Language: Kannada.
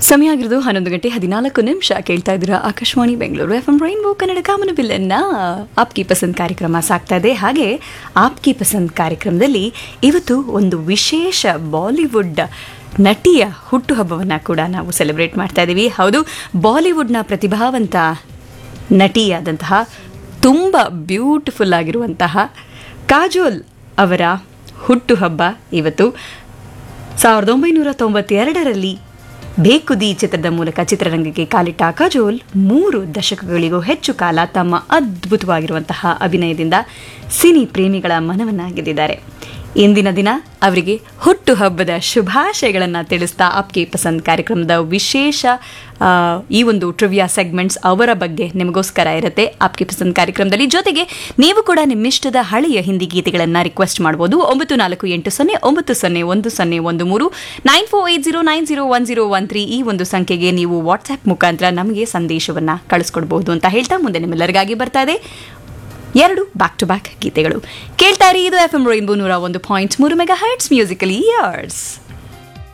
ಸಮಯ ಆಗಿರೋದು ಹನ್ನೊಂದು ಗಂಟೆ ಹದಿನಾಲ್ಕು ನಿಮಿಷ ಕೇಳ್ತಾ ಇದ್ದೀರಾ Akashvani Bengaluru F M rainbow Kannada ಕಾಮನಬಿಲ್ಲನ್ನ ಆಪ್ಕಿ ಪಸಂದ್ ಕಾರ್ಯಕ್ರಮ ಸಾಕ್ತಾ ಇದೆ ಹಾಗೆ ಆಪ್ಕಿ ಪಸಂದ್ ಕಾರ್ಯಕ್ರಮದಲ್ಲಿ ಇವತ್ತು ಒಂದು ವಿಶೇಷ ಬಾಲಿವುಡ್ ನಟಿಯ ಹುಟ್ಟುಹಬ್ಬವನ್ನು ಕೂಡ ನಾವು ಸೆಲೆಬ್ರೇಟ್ ಮಾಡ್ತಾ ಇದ್ದೀವಿ ಹೌದು ಬಾಲಿವುಡ್ನ ಪ್ರತಿಭಾವಂತ ನಟಿಯಾದಂತಹ ತುಂಬ ಬ್ಯೂಟಿಫುಲ್ ಆಗಿರುವಂತಹ ಕಾಜೋಲ್ ಅವರ ಹುಟ್ಟುಹಬ್ಬ ಇವತ್ತು ಸಾವಿರದ ಒಂಬೈನೂರ ತೊಂಬತ್ತೆರಡರಲ್ಲಿ ಬೇಕುದಿ ಚಿತ್ರದ ಮೂಲಕ ಚಿತ್ರರಂಗಕ್ಕೆ ಕಾಲಿಟ್ಟ ಕಾಜೋಲ್ ಮೂರು ದಶಕಗಳಿಗೂ ಹೆಚ್ಚು ಕಾಲ ತಮ್ಮ ಅದ್ಭುತವಾಗಿರುವಂತಹ ಅಭಿನಯದಿಂದ ಸಿನಿ ಪ್ರೇಮಿಗಳ ಮನವನ್ನ ಗೆದ್ದಿದ್ದಾರೆ ಇಂದಿನ ದಿನ ಅವರಿಗೆ ಹುಟ್ಟುಹಬ್ಬದ ಶುಭಾಶಯಗಳನ್ನು ತಿಳಿಸ್ತಾ ಆಪ್ಕೆ ಪಸಂದ್ ಕಾರ್ಯಕ್ರಮದ ವಿಶೇಷ ಆ, ಈ ಒಂದು ಟ್ರಿವಿಯಾ ಸೆಗ್ಮೆಂಟ್ಸ್ ಅವರ ಬಗ್ಗೆ ನಿಮಗೋಸ್ಕರ ಇರುತ್ತೆ ಆಪ್ಕೆ ಪಸಂದ್ ಕಾರ್ಯಕ್ರಮದಲ್ಲಿ ಜೊತೆಗೆ ನೀವು ಕೂಡ ನಿಮ್ಮಿಷ್ಟದ ಹಳೆಯ ಹಿಂದಿ ಗೀತೆಗಳನ್ನು ರಿಕ್ವೆಸ್ಟ್ ಮಾಡಬಹುದು ಒಂಬತ್ತು ನಾಲ್ಕು ಎಂಟು ಸೊನ್ನೆ ಒಂಬತ್ತು ಸೊನ್ನೆ ಒಂದು ಸೊನ್ನೆ ಒಂದು ಮೂರು nine four eight zero nine zero one zero one three ಈ ಒಂದು ಸಂಖ್ಯೆಗೆ ನೀವು ವಾಟ್ಸ್ಆ್ಯಪ್ ಮುಖಾಂತರ ನಮಗೆ ಸಂದೇಶವನ್ನು ಕಳಿಸ್ಕೊಡ್ಬಹುದು ಅಂತ ಹೇಳ್ತಾ ಮುಂದೆ ನಿಮ್ಮೆಲ್ಲರಿಗಾಗಿ ಬರ್ತಾ ಇದೆ ಎರಡು ಬ್ಯಾಕ್ ಟು ಬ್ಯಾಕ್ ಗೀತೆಗಳು ಕೇಳ್ತಾರೆ ಇದು ಎಫ್ ಎಂ ರೈನ್ಬೋ ನೂರ ಒಂದು ಪಾಯಿಂಟ್ ಮೂರು ಮೆಗಾ ಹೈಟ್ಸ್ ಮ್ಯೂಸಿಕಲ್ ಇಯರ್ಸ್